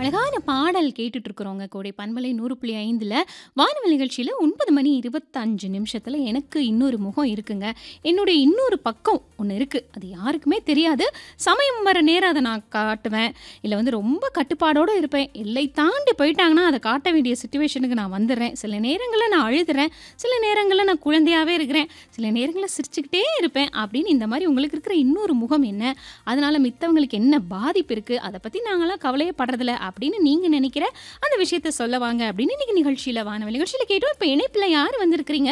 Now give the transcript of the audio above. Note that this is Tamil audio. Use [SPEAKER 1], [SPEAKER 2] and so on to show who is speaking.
[SPEAKER 1] அழகான பாடல் கேட்டுட்டு இருக்கிறோங்க கோடை பண்பலை நூறு புள்ளி ஐந்தில் வானொலி நிகழ்ச்சியில் ஒன்பது மணி இருபத்தஞ்சு நிமிஷத்தில் எனக்கு இன்னொரு முகம் இருக்குங்க என்னுடைய இன்னொரு பக்கம் ஒன்று இருக்குது அது யாருக்குமே தெரியாது சமயம் வர நேரம் அதை நான் காட்டுவேன் இல்லை வந்து ரொம்ப கட்டுப்பாடோடு இருப்பேன் எல்லை தாண்டி போயிட்டாங்கன்னா அதை காட்ட வேண்டிய சுச்சுவேஷனுக்கு நான் வந்துடுறேன் சில நேரங்களில் நான் அழுதுறேன் சில நேரங்களில் நான் குழந்தையாகவே இருக்கிறேன் சில நேரங்களில் சிரிச்சுக்கிட்டே இருப்பேன் அப்படின்னு இந்த மாதிரி உங்களுக்கு இருக்கிற இன்னொரு முகம் என்ன அதனால் மித்தவங்களுக்கு என்ன பாதிப்பு இருக்குது அதை பற்றி நாங்களாம் கவலையே படுறதில்ல அப்படின்னு நீங்கள் நினைக்கிற அந்த விஷயத்த சொல்ல வாங்க அப்படின்னு இன்னைக்கு நிகழ்ச்சியில் வானவ நிகழ்ச்சியில் கேட்டோம் இப்போ இணைப்பில் யார் வந்திருக்கிறீங்க